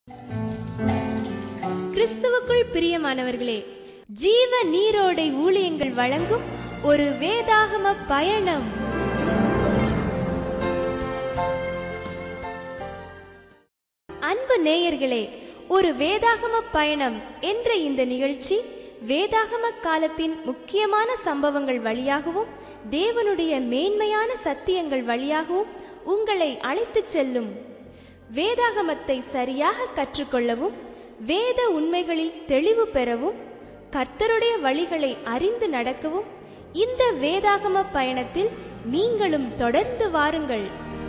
கிறிஸ்துவுக்குள் பிரியமானவர்களே ஜீவ நீரோடை ஊழியங்கள் வழங்கும் ஒரு வேதாகம பயணம் அன்பு நேயர்களே ஒரு வேதாகம பயணம் என்ற இந்த நிகழ்ச்சி வேதாகம காலத்தின் முக்கியமான சம்பவங்கள் வழியாகவும் தேவனுடைய மேன்மையான சத்தியங்கள் வழியாகவும் உங்களை அழைத்துச் செல்லும் வேதாகமத்தை சரியாக கற்றுக்கொள்ளவும் வேத உண்மைகளில் தெளிவு பெறவும் கர்த்தருடைய வழிகளை அறிந்து நடக்கவும் இந்த வேதாகம பயணத்தில் நீங்களும் தொடர்ந்து வாருங்கள்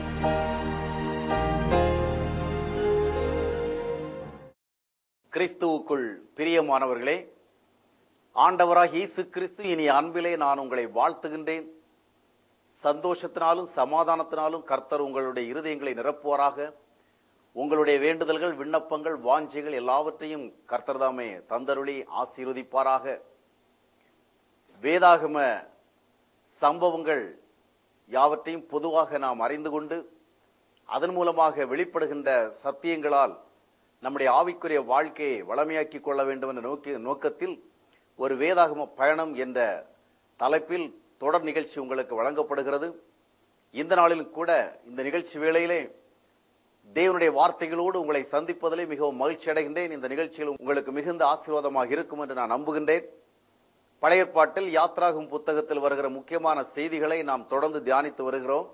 கிறிஸ்துவுக்குள் பிரியமானவர்களே ஆண்டவராக இயேசு கிறிஸ்து இனி அன்பிலே நான் உங்களை வாழ்த்துகின்றேன் சந்தோஷத்தினாலும் சமாதானத்தினாலும் கர்த்தர் உங்களுடைய இருதயங்களை நிரப்புவாராக உங்களுடைய வேண்டுதல்கள் விண்ணப்பங்கள் வாஞ்சைகள் எல்லாவற்றையும் கர்த்தர் தாமே தந்தருளி ஆசீர்வதிப்பாராக வேதாகம சம்பவங்கள் யாவற்றையும் பொதுவாக நாம் அறிந்து கொண்டு அதன் மூலமாக வெளிப்படுகின்ற சத்தியங்களால் நம்முடைய ஆவிக்குரிய வாழ்க்கையை வளமையாக்கிக் கொள்ள வேண்டும் என்ற நோக்கி நோக்கத்தில் ஒரு வேதாகம பயணம் என்ற தலைப்பில் தொடர் நிகழ்ச்சி உங்களுக்கு வழங்கப்படுகிறது இந்த நாளிலும் கூட இந்த நிகழ்ச்சி வேளையிலே தேவனுடைய வார்த்தைகளோடு உங்களை சந்திப்பதிலே மிகவும் மகிழ்ச்சி அடைகின்றேன் இந்த நிகழ்ச்சியில் உங்களுக்கு மிகுந்த ஆசீர்வாதமாக இருக்கும் என்று நான் நம்புகின்றேன் பழைய ஏற்பாட்டில் யாத்ராகும் புத்தகத்தில் வருகிற முக்கியமான செய்திகளை நாம் தொடர்ந்து தியானித்து வருகிறோம்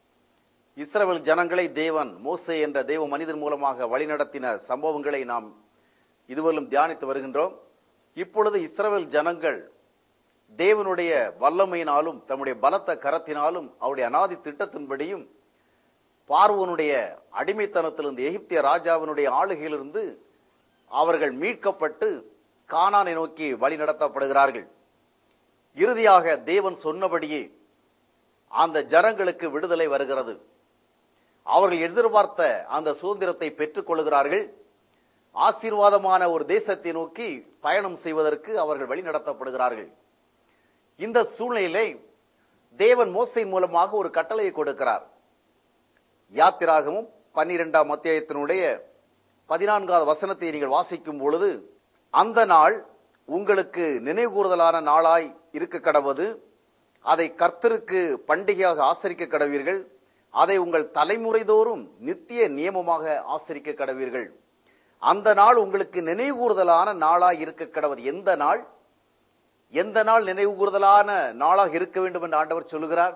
இஸ்ரவேல் ஜனங்களை தேவன் மோசே என்ற தேவ மனிதன் மூலமாக வழிநடத்தின சம்பவங்களை நாம் இதுவரையிலும் தியானித்து வருகின்றோம் இப்பொழுது இஸ்ரவேல் ஜனங்கள் தேவனுடைய வல்லமையினாலும் தம்முடைய பலத்த கரத்தினாலும் அவருடைய அனாதி திட்டத்தின்படியும் பார்வோனுடைய அடிமைத்தனத்திலிருந்து எகிப்திய ராஜாவினுடைய ஆளுகையிலிருந்து அவர்கள் மீட்கப்பட்டு கானானை நோக்கி வழி நடத்தப்படுகிறார்கள் இறுதியாக தேவன் சொன்னபடியே அந்த ஜனங்களுக்கு விடுதலை வருகிறது அவர்கள் எதிர்பார்த்த அந்த சுதந்திரத்தை பெற்றுக் கொள்கிறார்கள் ஆசீர்வாதமான ஒரு தேசத்தை நோக்கி பயணம் செய்வதற்கு அவர்கள் வழி நடத்தப்படுகிறார்கள் இந்த சூழ்நிலையிலே தேவன் மோசை மூலமாக ஒரு கட்டளையை கொடுக்கிறார் யாத்திராகமும் பன்னிரெண்டாம் அத்தியாயத்தினுடைய பதினான்காவது வசனத்தை நீங்கள் வாசிக்கும் பொழுது அந்த நாள் உங்களுக்கு நினைவுகூறுதலான நாளாய் இருக்க கடவது அதை கர்த்தருக்கு பண்டிகையாக ஆசரிக்க கடவீர்கள் அதை உங்கள் தலைமுறைதோறும் நித்திய நியமமாக ஆசரிக்க கடவீர்கள் அந்த நாள் உங்களுக்கு நினைவுகூறுதலான நாளாய் இருக்க கடவது எந்த நாள் எந்த நாள் நினைவுகூறுதலான நாளாக இருக்க வேண்டும் என்று ஆண்டவர் சொல்லுகிறார்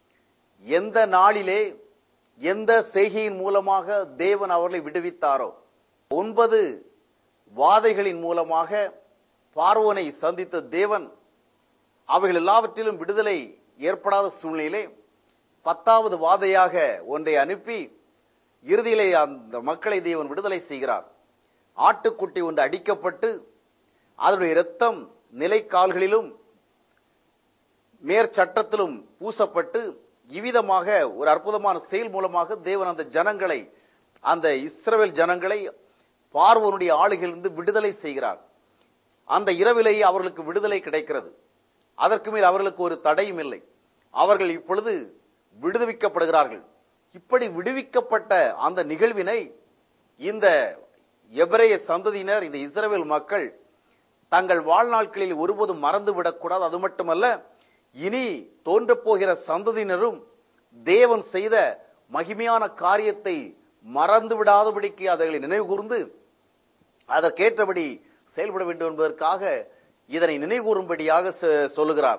எந்த நாளிலே எந்த செய்கையின் மூலமாக தேவன் அவர்களை விடுவித்தாரோ ஒன்பது வாதைகளின் மூலமாக பார்வோனை சந்தித்த தேவன் அவைகள் எல்லாவற்றிலும் விடுதலை ஏற்படாத சூழ்நிலையிலே பத்தாவது வாதையாக ஒன்றை அனுப்பி இறுதியிலே அந்த மக்களை தேவன் விடுதலை செய்கிறார் ஆட்டுக்குட்டி ஒன்று அடிக்கப்பட்டு அதனுடைய இரத்தம் நிலைக்கால்களிலும் மேற்சட்டத்திலும் பூசப்பட்டு இவ்விதமாக ஒரு அற்புதமான செயல் மூலமாக தேவன் அந்த ஜனங்களை அந்த இஸ்ரவேல் ஜனங்களை பார்வனுடைய ஆளுகையிலிருந்து விடுதலை செய்கிறார் அந்த இரவிலேயே அவர்களுக்கு விடுதலை கிடைக்கிறது அதற்கு மேல் அவர்களுக்கு ஒரு தடையும் இல்லை அவர்கள் இப்பொழுது விடுவிக்கப்படுகிறார்கள் இப்படி விடுவிக்கப்பட்ட அந்த நிகழ்வினை இந்த எபிரேய சந்ததியினர் இந்த இஸ்ரவேல் மக்கள் தங்கள் வாழ்நாட்களில் ஒருபோதும் மறந்து விடக்கூடாது அது மட்டுமல்ல இனி தோன்றப் போகிற சந்ததியினரும் தேவன் செய்த மகிமையான காரியத்தை மறந்து விடாதபடிக்கு அவர்களை நினைவு கூர்ந்து அதற்கேற்றபடி செயல்பட வேண்டும் என்பதற்காக இதனை நினைவுகூறும்படியாக சொ- சொல்லுகிறார்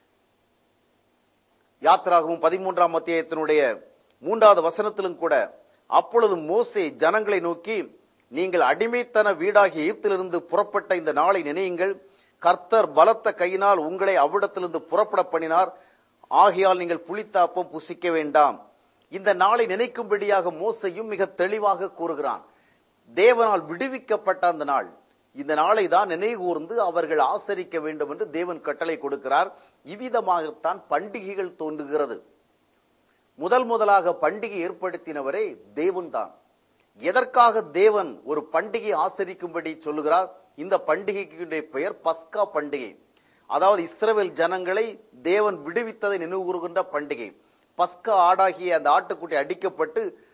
யாத்திராகவும் பதிமூன்றாம் அத்தியாயத்தினுடைய மூன்றாவது வசனத்திலும் கூட அப்பொழுது மோசே ஜனங்களை நோக்கி நீங்கள் அடிமைத்தன வீடாகிய எகிப்திலிருந்து புறப்பட்ட இந்த நாளை நினையுங்கள் கர்த்தர் பலத்த கையினால் உங்களை அவ்விடத்திலிருந்து புறப்பட பண்ணினார் ஆகையால் நீங்கள் புளித்தாப்பம் புசிக்க வேண்டாம் இந்த நாளை நினைக்கும்படியாக மோசையும் மிக தெளிவாக கூறுகிறான் தேவனால் விடுவிக்கப்பட்ட அந்த நாள் இந்த நாளை தான் நினைகூர்ந்து அவர்கள் ஆசரிக்க வேண்டும் என்று தேவன் கட்டளை கொடுக்கிறார் இவ்விதமாகத்தான் பண்டிகைகள் தோன்றுகிறது முதல் முதலாக பண்டிகை ஏற்படுத்தினவரே தேவன் தான் எதற்காக தேவன் ஒரு பண்டிகை ஆசரிக்கும்படி சொல்லுகிறார் இந்த பண்டிகைக்கு பெயர் பஸ்கா பண்டிகை அதாவது இஸ்ரவேல் ஜனங்களை தேவன் விடுவித்ததை நினைவுகூறுகின்ற பண்டிகை பஸ்கா ஆடாகிய அந்த ஆட்டுக்குட்டி அடிக்கப்பட்டு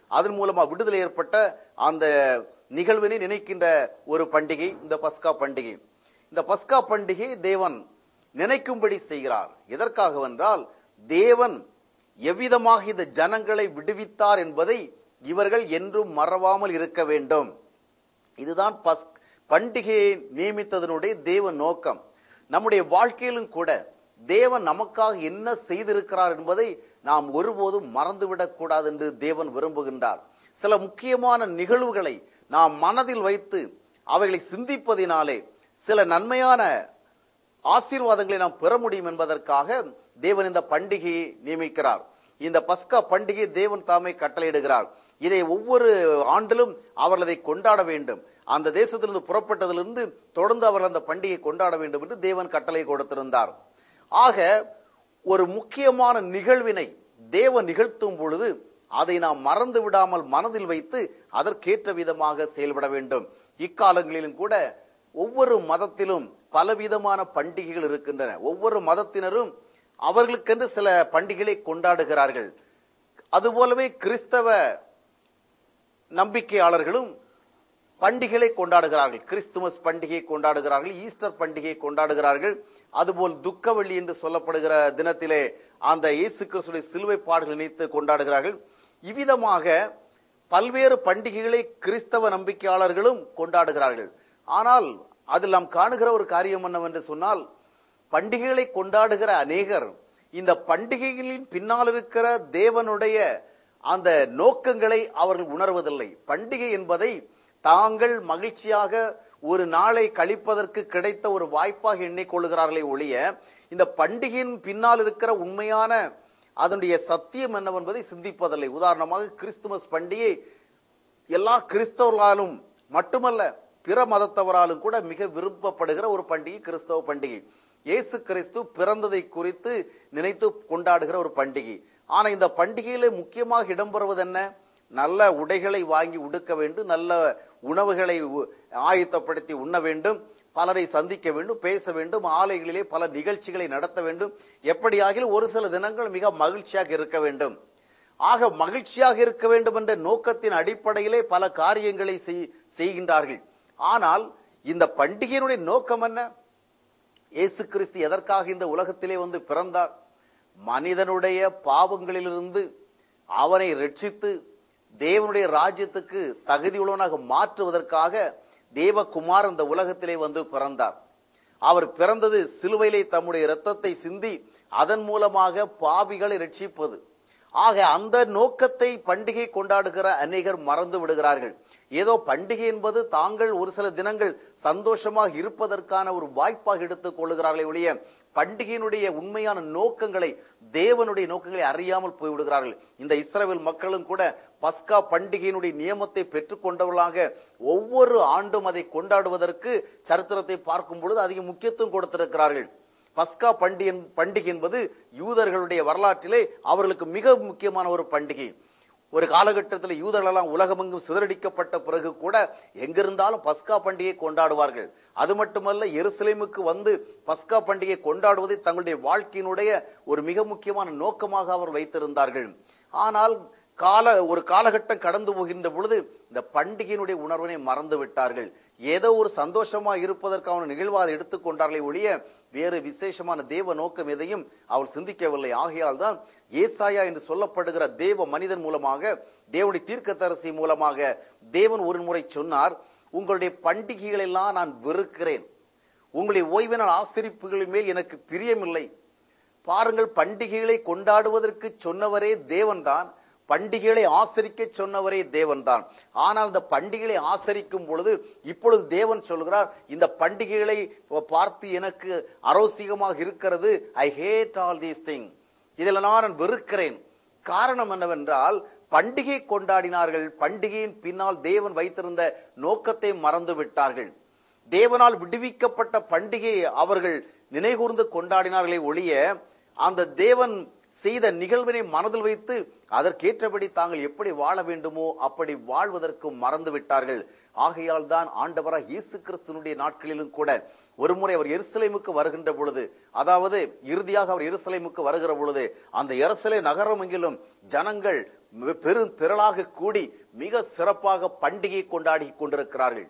அதன் மூலமா விடுதலை ஏற்பட்ட அந்த நிகழ்வினை நினைக்கின்ற ஒரு பண்டிகை இந்த பஸ்கா பண்டிகை இந்த பஸ்கா பண்டிகை தேவன் நினைக்கும்படி செய்கிறார் எதற்காக வென்றால் தேவன் எவ்விதமாக இந்த ஜனங்களை விடுவித்தார் என்பதை இவர்கள் என்றும் மறவாமல் இருக்க வேண்டும் இதுதான் பஸ் பண்டிகையை நியமித்ததனுடைய தேவ நோக்கம் நம்முடைய வாழ்க்கையிலும் கூட தேவன் நமக்காக என்ன செய்திருக்கிறார் என்பதை நாம் ஒருபோதும் மறந்துவிடக் கூடாது என்று தேவன் விரும்புகின்றார் சில முக்கியமான நிகழ்வுகளை நாம் மனதில் வைத்து அவைகளை சிந்திப்பதினாலே சில நன்மையான ஆசீர்வாதங்களை நாம் பெற முடியும் என்பதற்காக தேவன் இந்த பண்டிகையை நியமிக்கிறார் இந்த பஸ்கா பண்டிகை தேவன் தாமே கட்டளையிடுகிறார் இதை ஒவ்வொரு ஆண்டிலும் அவர்கள் அதை கொண்டாட வேண்டும் அந்த தேசத்திலிருந்து புறப்பட்டதிலிருந்து தொடர்ந்து அவர்கள் அந்த பண்டிகை கொண்டாட வேண்டும் என்று தேவன் கட்டளை கொடுத்திருந்தார் ஆக ஒரு முக்கியமான நிகழ்வினை தேவன் நிகழ்த்தும் பொழுது அதை நாம் மறந்து விடாமல் மனதில் வைத்து அதற்கேற்ற விதமாக செயல்பட வேண்டும் இக்காலங்களிலும் கூட ஒவ்வொரு மதத்திலும் பலவிதமான பண்டிகைகள் இருக்கின்றன ஒவ்வொரு மதத்தினரும் அவர்களுக்கென்று சில பண்டிகைகளை கொண்டாடுகிறார்கள் அதுபோலவே கிறிஸ்தவ நம்பிக்கையாளர்களும் பண்டிகைகளை கொண்டாடுகிறார்கள் கிறிஸ்துமஸ் பண்டிகையை கொண்டாடுகிறார்கள் ஈஸ்டர் பண்டிகையை கொண்டாடுகிறார்கள் அதுபோல் துக்கவெள்ளி என்று சொல்லப்படுகிற தினத்திலே அந்த இயேசு கிறிஸ்துடைய சிலுவை பாடுகள் நினைத்து கொண்டாடுகிறார்கள் இவ்விதமாக பல்வேறு பண்டிகைகளை கிறிஸ்தவ நம்பிக்கையாளர்களும் கொண்டாடுகிறார்கள் ஆனால் அதில் நாம் காணுகிற ஒரு காரியம் என்னவென்று சொன்னால் பண்டிகைகளை கொண்டாடுகிற அநேகர் இந்த பண்டிகைகளின் பின்னால் இருக்கிற தேவனுடைய அந்த நோக்கங்களை அவர்கள் உணர்வதில்லை பண்டிகை என்பதை தாங்கள் மகிழ்ச்சியாக ஒரு நாளை கழிப்பதற்கு கிடைத்த ஒரு வாய்ப்பாக எண்ணிக்கொள்கிறார்களே ஒழிய இந்த பண்டிகையின் பின்னால் இருக்கிற உண்மையான அதனுடைய சத்தியம் என்னவென்பதை சிந்திப்பதில்லை உதாரணமாக கிறிஸ்துமஸ் பண்டிகை எல்லா கிறிஸ்தவர்களாலும் மட்டுமல்ல பிற மதத்தவராலும் கூட மிக விரும்பப்படுகிற ஒரு பண்டிகை கிறிஸ்தவ பண்டிகை இயேசு கிறிஸ்து பிறந்ததை குறித்து நினைத்து கொண்டாடுகிற ஒரு பண்டிகை ஆனா இந்த பண்டிகையில முக்கியமாக இடம்பெறுவது என்ன நல்ல உடைகளை வாங்கி உடுக்க வேண்டும் நல்ல உணவுகளை உ- ஆயத்தப்படுத்தி உண்ண வேண்டும் பலரை சந்திக்க வேண்டும் பேச வேண்டும் ஆலைகளிலே பல நிகழ்ச்சிகளை நடத்த வேண்டும் எப்படியாகிலும் ஒரு சில தினங்கள் மிக மகிழ்ச்சியாக இருக்க வேண்டும் ஆக மகிழ்ச்சியாக இருக்க வேண்டும் என்ற நோக்கத்தின் அடிப்படையிலே பல காரியங்களை செய்- செய்கின்றார்கள் ஆனால் இந்த பண்டிகையினுடைய நோக்கம் என்ன இயேசு கிறிஸ்து எதற்காக இந்த உலகத்திலே வந்து பிறந்தார் மனிதனுடைய பாவங்களிலிருந்து அவனை ரட்சித்து தேவனுடைய ராஜ்யத்துக்கு தகுதியுள்ளவனாக மாற்றுவதற்காக தேவகுமார் இந்த உலகத்திலே வந்து பிறந்தார் அவர் பிறந்தது சிலுவையிலே தம்முடைய இரத்தத்தை சிந்தி அதன் மூலமாக பாவிகளை ரட்சிப்பது ஆக அந்த நோக்கத்தை பண்டிகை கொண்டாடுகிற அநேகர் மறந்து விடுகிறார்கள் ஏதோ பண்டிகை என்பது தாங்கள் ஒரு சில தினங்கள் சந்தோஷமாக இருப்பதற்கான ஒரு வாய்ப்பாக எடுத்துக் கொள்ளுகிறார்களே ஒழிய பண்டிகையினுடைய உண்மையான நோக்கங்களை தேவனுடைய நோக்கங்களை அறியாமல் போய்விடுகிறார்கள் இந்த இஸ்ரவேல் மக்களும் கூட பஸ்கா பண்டிகையினுடைய நியமத்தை பெற்றுக்கொண்டவர்களாக ஒவ்வொரு ஆண்டும் அதை கொண்டாடுவதற்கு சரித்திரத்தை பார்க்கும் பொழுது அதிக முக்கியத்துவம் கொடுத்திருக்கிறார்கள் பஸ்கா பண்டிகை பண்டிகை என்பது யூதர்களுடைய வரலாற்றிலே அவர்களுக்கு மிக முக்கியமான ஒரு பண்டிகை ஒரு காலகட்டத்தில் யூதர்களெல்லாம் உலகமெங்கும் சிதறடிக்கப்பட்ட பிறகு கூட எங்கிருந்தாலும் பஸ்கா பண்டிகை கொண்டாடுவார்கள் அது மட்டுமல்ல எருசலேமுக்கு வந்து பஸ்கா பண்டிகை கொண்டாடுவதை தங்களுடைய வாழ்க்கையினுடைய ஒரு மிக முக்கியமான நோக்கமாக அவர் வைத்திருந்தார்கள் ஆனால் கால ஒரு காலகட்டம் கடந்து போகின்ற பொழுது இந்த பண்டிகையினுடைய உணர்வினை மறந்து விட்டார்கள் ஏதோ ஒரு சந்தோஷமா இருப்பதற்கான நிகழ்வாக எடுத்துக்கொண்டார்களே ஒழிய வேறு விசேஷமான தேவ நோக்கம் எதையும் அவள் சிந்திக்கவில்லை ஆகையால் தான் ஏசாயா என்று சொல்லப்படுகிற தேவ மனிதன் மூலமாக தேவனுடைய தீர்க்கதரிசி மூலமாக தேவன் ஒரு முறை சொன்னார் உங்களுடைய பண்டிகைகள் எல்லாம் நான் வெறுக்கிறேன் உங்களுடைய ஓய்வு நாள் ஆசிரிப்புகளின் மேல் எனக்கு பிரியமில்லை பாருங்கள் பண்டிகைகளை கொண்டாடுவதற்கு சொன்னவரே தேவன்தான் பண்டிகைகளை ஆசரிக்க சொன்னவரே தேவன்தான் ஆனால் இந்த பண்டிகைகளை ஆசரிக்கும் பொழுது இப்பொழுது தேவன் சொல்கிறார் இந்த பண்டிகைகளை பார்த்து எனக்கு அரோசிகமாக இருக்கிறது I hate all these thing இதில் நான் வெறுக்கிறேன் காரணம் என்னவென்றால் பண்டிகை கொண்டாடினார்கள் பண்டிகையின் பின்னால் தேவன் வைத்திருந்த நோக்கத்தை மறந்து விட்டார்கள் தேவனால் விடுவிக்கப்பட்ட பண்டிகையை அவர்கள் நினைகூர்ந்து கொண்டாடினார்களே ஒழிய அந்த தேவன் செய்த நிகழ்வினை மனதில் வைத்து அதற்கேற்றபடி தாங்கள் எப்படி வாழ வேண்டுமோ அப்படி வாழ்வதற்கு மறந்து விட்டார்கள் ஆகையால் தான் ஆண்டவராக இயேசு கிறிஸ்துனுடைய நாட்களிலும் கூட ஒருமுறை அவர் எருசலேமுக்கு வருகின்ற பொழுது அதாவது இறுதியாக அவர் எருசலேமுக்கு வருகிற பொழுது அந்த எருசலே நகரம் எங்கிலும் ஜனங்கள் பெரும் திரளாக கூடி மிக சிறப்பாக பண்டிகை கொண்டாடி கொண்டிருக்கிறார்கள்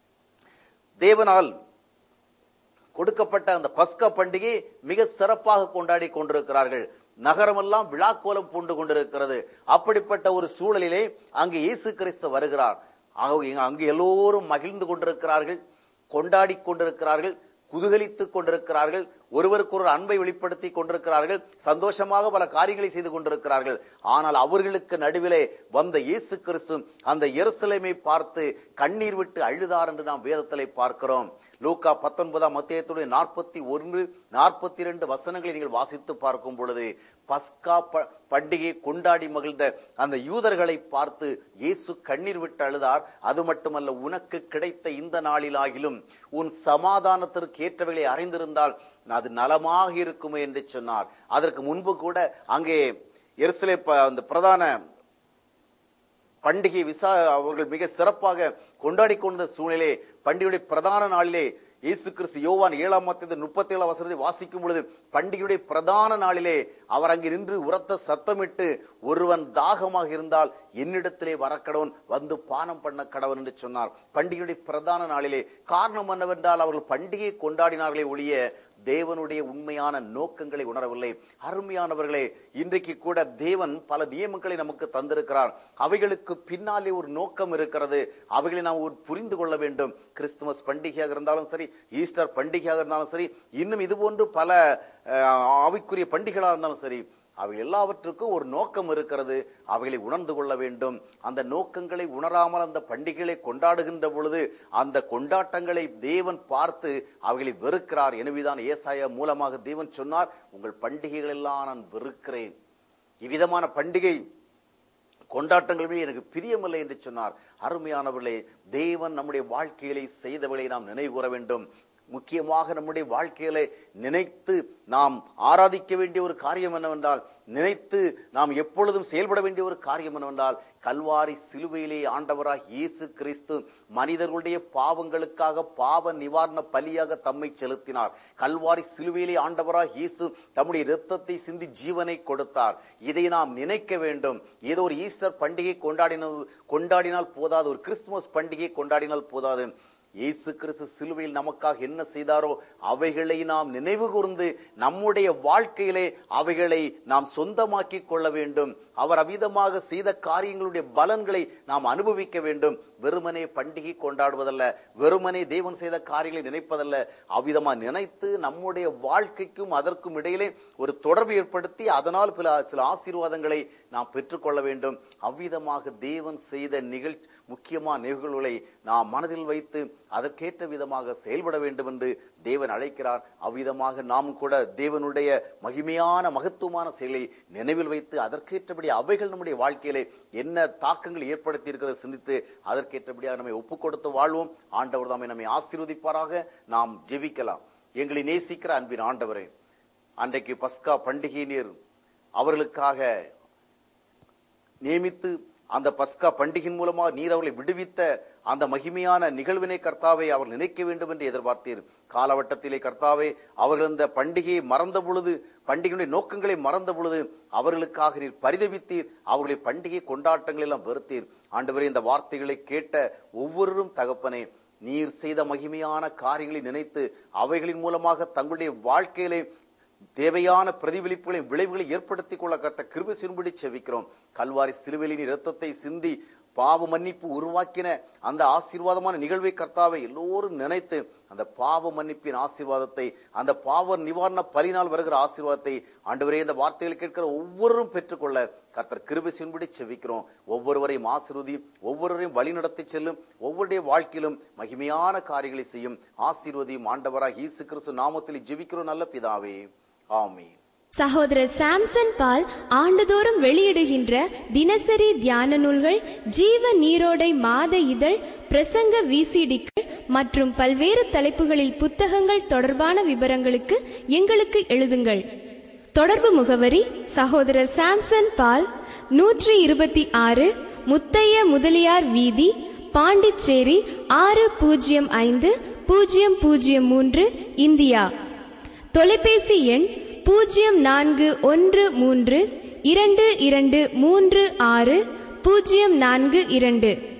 தேவனால் கொடுக்கப்பட்ட அந்த பஸ்கா பண்டிகை மிக சிறப்பாக கொண்டாடி கொண்டிருக்கிறார்கள் நகரமெல்லாம் விழாக்கோலம் பூண்டு கொண்டிருக்கிறது அப்படிப்பட்ட ஒரு சூழலிலே அங்கு இயேசு கிறிஸ்து வருகிறார் ஆக- அங்கு எல்லோரும் மகிழ்ந்து கொண்டிருக்கிறார்கள் கொண்டாடி கொண்டிருக்கிறார்கள் குதூகலித்துக் கொண்டிருக்கிறார்கள் ஒருவருக்கொரு அன்பை வெளிப்படுத்தி கொண்டிருக்கிறார்கள் சந்தோஷமாக பல காரியங்களை செய்து கொண்டிருக்கிறார்கள் ஆனால் அவர்களுக்கு நடுவிலே வந்த இயேசு கிறிஸ்து அந்த எருசலேமை பார்த்து கண்ணீர் விட்டு அழுதார் என்று நாம் வேதத்திலே பார்க்கிறோம் லூக்கா பத்தொன்பதாம் அத்தியாயத்துடைய நாற்பத்தி ஒன்று நாற்பத்தி இரண்டு வசனங்களை நீங்கள் வாசித்து பார்க்கும் பொழுது பஸ்கா ப- பண்டிகையை கொண்டாடி மகிழ்ந்த அந்த யூதர்களை பார்த்து இயேசு கண்ணீர் விட்டு அழுதார் அது மட்டுமல்ல உனக்கு கிடைத்த இந்த நாளிலாகிலும் உன் சமாதானத்திற்கு ஏற்றவைகளை அறிந்திருந்தால் அது நலமாக இருக்குமே என்று சொன்னார் அதற்கு முன்பு கூட அங்கே எருசலே ப- அந்த பிரதான பண்டிகை விசா அவர்கள் மிக சிறப்பாக கொண்டாடி கொண்ட சூழ்நிலை பண்டிகையுடைய பிரதான நாளிலே இயேசு கிறிஸ்து யோவான் ஏழாம் மத்திய முப்பத்தி ஏழாம் வசனத்தை வாசிக்கும் பொழுது பண்டிகையுடைய பிரதான நாளிலே அவர் அங்கே நின்று உரத்த சத்தமிட்டு ஒருவன் தாகமாக இருந்தால் என்னிடத்திலே வரக்கடவன் வந்து பானம் பண்ண கடவன் என்று சொன்னார் பண்டிகையுடைய பிரதான நாளிலே காரணம் என்னவென்றால் அவர்கள் பண்டிகையை கொண்டாடினார்களே ஒழிய தேவனுடைய உண்மையான நோக்கங்களை உணரவில்லை அருமையானவர்களே இன்றைக்கு கூட தேவன் பல நியமங்களை நமக்கு தந்திருக்கிறார் அவைகளுக்கு பின்னாலே ஒரு நோக்கம் இருக்கிறது அவைகளை நாம் ஒரு புரிந்து கொள்ள வேண்டும் கிறிஸ்துமஸ் பண்டிகையாக இருந்தாலும் சரி ஈஸ்டர் பண்டிகையாக இருந்தாலும் சரி இன்னும் இது போன்று பல அஹ், ஆவிக்குரிய பண்டிகைகளாக இருந்தாலும் சரி அவை எல்லாவற்றுக்கும் ஒரு நோக்கம் இருக்கிறது அவைகளை உணர்ந்து கொள்ள வேண்டும் அந்த நோக்கங்களை உணராமல் அந்த பண்டிகைகளை கொண்டாடுகின்ற பொழுது அந்த கொண்டாட்டங்களை தேவன் பார்த்து அவைகளை வெறுக்கிறார் எனவேதான் ஏசாயா மூலமாக தேவன் சொன்னார் உங்கள் பண்டிகைகள் எல்லாம் நான் வெறுக்கிறேன் இவ்விதமான பண்டிகை கொண்டாட்டங்கள் மீது எனக்கு பிரியமில்லை என்று சொன்னார் அருமையானவர்களே தேவன் நம்முடைய வாழ்க்கையிலே செய்தவளை நாம் நினைவு கூற வேண்டும் முக்கியமாக நம்முடைய வாழ்க்கையில நினைத்து நாம் ஆராதிக்க வேண்டிய ஒரு காரியம் என்னவென்றால் நினைத்து நாம் எப்பொழுதும் செயல்பட வேண்டிய ஒரு காரியம் என்னவென்றால் கல்வாரி சிலுவையிலே ஆண்டவராக இயேசு கிறிஸ்து மனிதர்களுடைய பாவங்களுக்காக பாவ நிவாரண பலியாக தம்மை செலுத்தினார் கல்வாரி சிலுவையிலே ஆண்டவராக இயேசு தம்முடைய இரத்தத்தை சிந்தி ஜீவனை கொடுத்தார் இதை நாம் நினைக்க வேண்டும் ஏதோ ஒரு ஈஸ்டர் பண்டிகை கொண்டாடின கொண்டாடினால் போதாது ஒரு கிறிஸ்துமஸ் பண்டிகை கொண்டாடினால் போதாது இயேசு கிறிஸ்து சிலுவையில் நமக்காக என்ன செய்தாரோ அவைகளை நாம் நினைவு கூர்ந்து நம்முடைய வாழ்க்கையிலே அவைகளை நாம் சொந்தமாக்கி கொள்ள வேண்டும் அவர் அவிதமாக செய்த காரியங்களுடைய பலன்களை நாம் அனுபவிக்க வேண்டும் வெறுமனே பண்டிகை கொண்டாடுவதல்ல வெறுமனே தேவன் செய்த காரியங்களை நினைப்பதல்ல அவ்விதமா நினைத்து நம்முடைய வாழ்க்கைக்கும் அதற்கும் இடையிலே ஒரு தொடர்பு ஏற்படுத்தி அதனால் பல சில ஆசீர்வாதங்களை நாம் பெற்றுக்கொள்ள வேண்டும் அவ்விதமாக தேவன் செய்த நிகழ்ச்சி முக்கியமான நிகழ்வுகளை நாம் மனதில் வைத்து அதற்கேற்ற விதமாக செயல்பட வேண்டும் என்று தேவன் அழைக்கிறார் அவ்விதமாக நாம் கூட தேவனுடைய மகிமையான மகத்துவமான செயலை நினைவில் வைத்து அதற்கேற்றபடி அவைகள் நம்முடைய வாழ்க்கையிலே என்ன தாக்கங்கள் ஏற்படுத்தி இருக்கிறது சிந்தித்து அதற்கேற்றபடியாக நம்மை ஒப்புக் கொடுத்து வாழ்வோம் ஆண்டவர் தாமே நம்மை ஆசீர்வதிப்பாராக நாம் ஜெபிக்கலாம் எங்களை நேசிக்கிற அன்பின் ஆண்டவரே அன்றைக்கு பஸ்கா பண்டிகை நீர் அவர்களுக்காக நியமித்து அந்த பஸ்கா பண்டிகையின் மூலமாக நீர் அவர்களை விடுவித்த அந்த மகிமையான நிகழ்வினை கர்த்தாவை அவர் நினைக்க வேண்டும் என்று எதிர்பார்த்தீர் காலவட்டத்திலே கர்த்தாவே அவர்கள் இந்த பண்டிகையை மறந்த பொழுது பண்டிகையுடைய நோக்கங்களை மறந்த பொழுது அவர்களுக்காக நீர் பரிதவித்தீர் அவர்களை பண்டிகை கொண்டாட்டங்கள் எல்லாம் வெறுத்தீர் ஆண்டவரே இந்த வார்த்தைகளை கேட்ட ஒவ்வொருவரும் தகப்பனே நீர் செய்த மகிமையான காரியங்களை நினைத்து அவைகளின் மூலமாக தங்களுடைய வாழ்க்கையிலே தேவையான பிரதிபலிப்புகளை விளைவுகளை ஏற்படுத்திக் கொள்ள கர்த்த கிருபை சிறுபடி செவிக்கிறோம் கல்வாரி சிலுவையிலின் இரத்தத்தை சிந்தி பாவ மன்னிப்பு உருவாக்கின அந்த ஆசீர்வாதமான நிகழ்வை கர்த்தாவை எல்லோரும் நினைத்து அந்த பாவ மன்னிப்பின் ஆசீர்வாதத்தை அந்த பாவ நிவாரண பலினால் வருகிற ஆசீர்வாதத்தை ஆண்டவரே இந்த வார்த்தைகளை கேட்கிற ஒவ்வொருவரும் பெற்றுக்கொள்ள கர்த்தர் கிருபை சின்படி செவிக்கிறோம் ஒவ்வொருவரையும் ஆசீர்வதி ஒவ்வொருவரையும் வழி நடத்தி செல்லும் ஒவ்வொருடைய வாழ்க்கையிலும் மகிமையான காரியங்களை செய்யும் ஆசீர்வதியும் ஆண்டவராக இயேசு கிறிஸ்து நாமத்தில் ஜெபிக்கிறோம் நல்ல பிதாவே ஆமென் சகோதரர் சாம்சன் பால் ஆண்டுதோறும் வெளியிடுகின்ற தினசரி தியான நூல்கள் ஜீவ நீரோடை மாத இதழ் பிரசங்க விசிடிக்கள் மற்றும் பல்வேறு தலைப்புகளில் புத்தகங்கள் தொடர்பான விவரங்களுக்கு எங்களுக்கு எழுதுங்கள் தொடர்பு முகவரி சகோதரர் சாம்சன் பால் நூற்றி இருபத்தி ஆறு முத்தைய முதலியார் வீதி பாண்டிச்சேரி ஆறு பூஜ்ஜியம் ஐந்து பூஜ்ஜியம் பூஜ்ஜியம் மூன்று இந்தியா தொலைபேசி எண் பூஜ்ஜியம் நான்கு ஒன்று மூன்று இரண்டு இரண்டு மூன்று ஆறு பூஜ்ஜியம் நான்கு இரண்டு